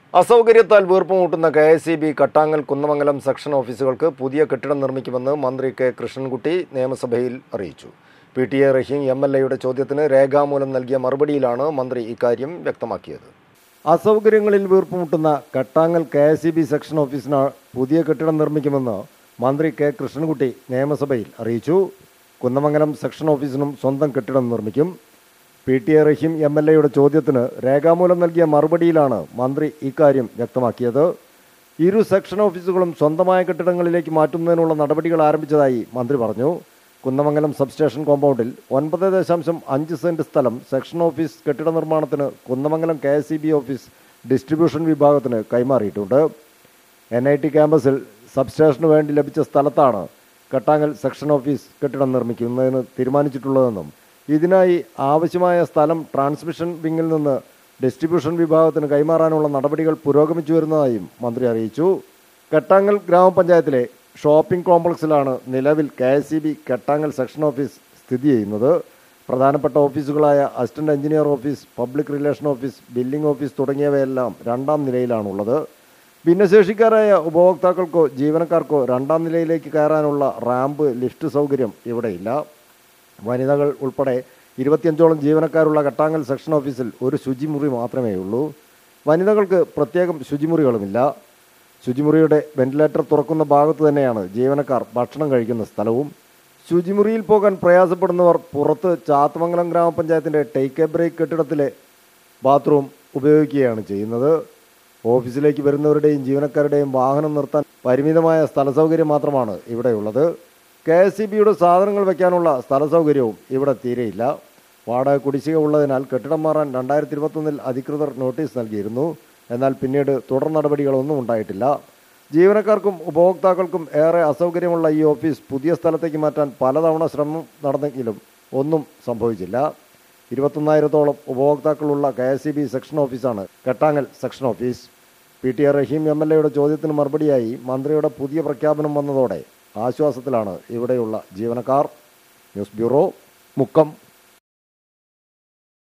അസൗകര്യത്താൽ വീർപ്പുമുട്ടുന്ന K S E B Kattangal Kunnamangalam section ഓഫീസുകൾക്ക് പുതിയ കെട്ടിടം നിർമ്മിക്കുമെന്ന് മന്ത്രി കെ കൃഷ്ണൻകുട്ടി നിയമസഭയിൽ അറിയിച്ചു P T A Rahim M L എയുടെ ചോദ്യത്തിന് രേഖാമൂലം നൽകിയ മറുപടിയിലാണ് മന്ത്രി ഇക്കാര്യം വ്യക്തമാക്കിയത് അസൗകര്യങ്ങളിൽ വീർപ്പുമുട്ടുന്ന Kattangal K S E B section ഓഫീസിന് പുതിയ കെട്ടിടം നിർമ്മിക്കുമെന്ന് മന്ത്രി കെ കൃഷ്ണൻകുട്ടി നിയമസഭയിൽ അറിയിച്ചു കുന്നമംഗലം സെക്ഷൻ ഓഫീസിനും സ്വന്തം കെട്ടിടം നിർമ്മിക്കും P T A Rahim M L എയുടെ ചോദ്യത്തിന് രേഖാമൂലം നൽകിയ മറുപടിയിലാണ് മന്ത്രി ഇക്കാര്യം വ്യക്തമാക്കിയത് ഇരു സെക്ഷൻ ഓഫീസുകളും സ്വന്തമായ കെട്ടിടങ്ങളിലേക്ക് മാറ്റുന്നതിനുള്ള നടപടികൾ ആരംഭിച്ചതായി മന്ത്രി പറഞ്ഞു കുന്നമംഗലം സബ്സ്റ്റേഷൻ കോമ്പൗണ്ടിൽ ഒൻപത് ദശാംശം അഞ്ച് സെന്റ് സ്ഥലം സെക്ഷൻ ഓഫീസ് കെട്ടിട നിർമ്മാണത്തിന് Kunnamangalam K S office distribution വിഭാഗത്തിന് കൈമാറിയിട്ടുണ്ട് എൻ ഐ ടി ക്യാമ്പസിൽ സബ്സ്റ്റേഷന് വേണ്ടി ലഭിച്ച സ്ഥലത്താണ് കട്ടാങ്ങൽ സെക്ഷൻ ഓഫീസ് കെട്ടിടം നിർമ്മിക്കുന്നതിന് തീരുമാനിച്ചിട്ടുള്ളതെന്നും ഇതിനായി ആവശ്യമായ സ്ഥലം ട്രാൻസ്മിഷൻ വിങ്ങിൽ നിന്ന് ഡിസ്ട്രിബ്യൂഷൻ വിഭാഗത്തിന് കൈമാറാനുള്ള നടപടികൾ പുരോഗമിച്ചു വരുന്നതായും മന്ത്രി അറിയിച്ചു കെട്ടാങ്ങൽ ഗ്രാമപഞ്ചായത്തിലെ ഷോപ്പിംഗ് കോംപ്ലക്സിലാണ് നിലവിൽ K S C B Kettangal section office സ്ഥിതി ചെയ്യുന്നത് പ്രധാനപ്പെട്ട ഓഫീസുകളായ assistant engineer office public relation office billing office തുടങ്ങിയവയെല്ലാം രണ്ടാം നിലയിലാണുള്ളത് ഭിന്നശേഷിക്കാരായ ഉപഭോക്താക്കൾക്കോ ജീവനക്കാർക്കോ രണ്ടാം നിലയിലേക്ക് കയറാനുള്ള റാമ്പ് ലിഫ്റ്റ് സൗകര്യം ഇവിടെയില്ല വനിതകൾ ഉൾപ്പെടെ ഇരുപത്തിയഞ്ചോളം ജീവനക്കാരുള്ള കട്ടാങ്ങൽ സെക്ഷൻ ഓഫീസിൽ ഒരു ശുചിമുറി മാത്രമേ ഉള്ളൂ വനിതകൾക്ക് പ്രത്യേകം ശുചിമുറികളുമില്ല ശുചിമുറിയുടെ വെന്റിലേറ്റർ തുറക്കുന്ന ഭാഗത്ത് തന്നെയാണ് ജീവനക്കാർ ഭക്ഷണം കഴിക്കുന്ന സ്ഥലവും ശുചിമുറിയിൽ പോകാൻ പ്രയാസപ്പെടുന്നവർ പുറത്ത് ചാത്തമംഗലം ഗ്രാമപഞ്ചായത്തിൻ്റെ ടേക്ക് എ ബ്രേക്ക് കെട്ടിടത്തിലെ ബാത്റൂം ഉപയോഗിക്കുകയാണ് ചെയ്യുന്നത് ഓഫീസിലേക്ക് വരുന്നവരുടെയും ജീവനക്കാരുടെയും വാഹനം നിർത്താൻ പരിമിതമായ സ്ഥല സൗകര്യം മാത്രമാണ് ഇവിടെയുള്ളത് കെ എസ് സി ബിയുടെ സാധനങ്ങൾ വയ്ക്കാനുള്ള സ്ഥല സൗകര്യവും ഇവിടെ തീരെയില്ല വാടക കുടിശ്ശിക ഉള്ളതിനാൽ കെട്ടിടം മാറാൻ രണ്ടായിരത്തി ഇരുപത്തൊന്നിൽ അധികൃതർ നോട്ടീസ് നൽകിയിരുന്നു എന്നാൽ പിന്നീട് തുടർ നടപടികളൊന്നും ഉണ്ടായിട്ടില്ല ജീവനക്കാർക്കും ഉപഭോക്താക്കൾക്കും ഏറെ അസൗകര്യമുള്ള ഈ ഓഫീസ് പുതിയ സ്ഥലത്തേക്ക് മാറ്റാൻ പലതവണ ശ്രമം നടന്നെങ്കിലും ഒന്നും സംഭവിച്ചില്ല ഇരുപത്തൊന്നായിരത്തോളം ഉപഭോക്താക്കളുള്ള K S C B section ഓഫീസാണ് Kettangal section office P T A Rahim M L എയുടെ ചോദ്യത്തിന് മറുപടിയായി മന്ത്രിയുടെ പുതിയ പ്രഖ്യാപനം വന്നതോടെ ആശ്വാസത്തിലാണ് ഇവിടെയുള്ള ജീവനക്കാർ ന്യൂസ് ബ്യൂറോ മുക്കം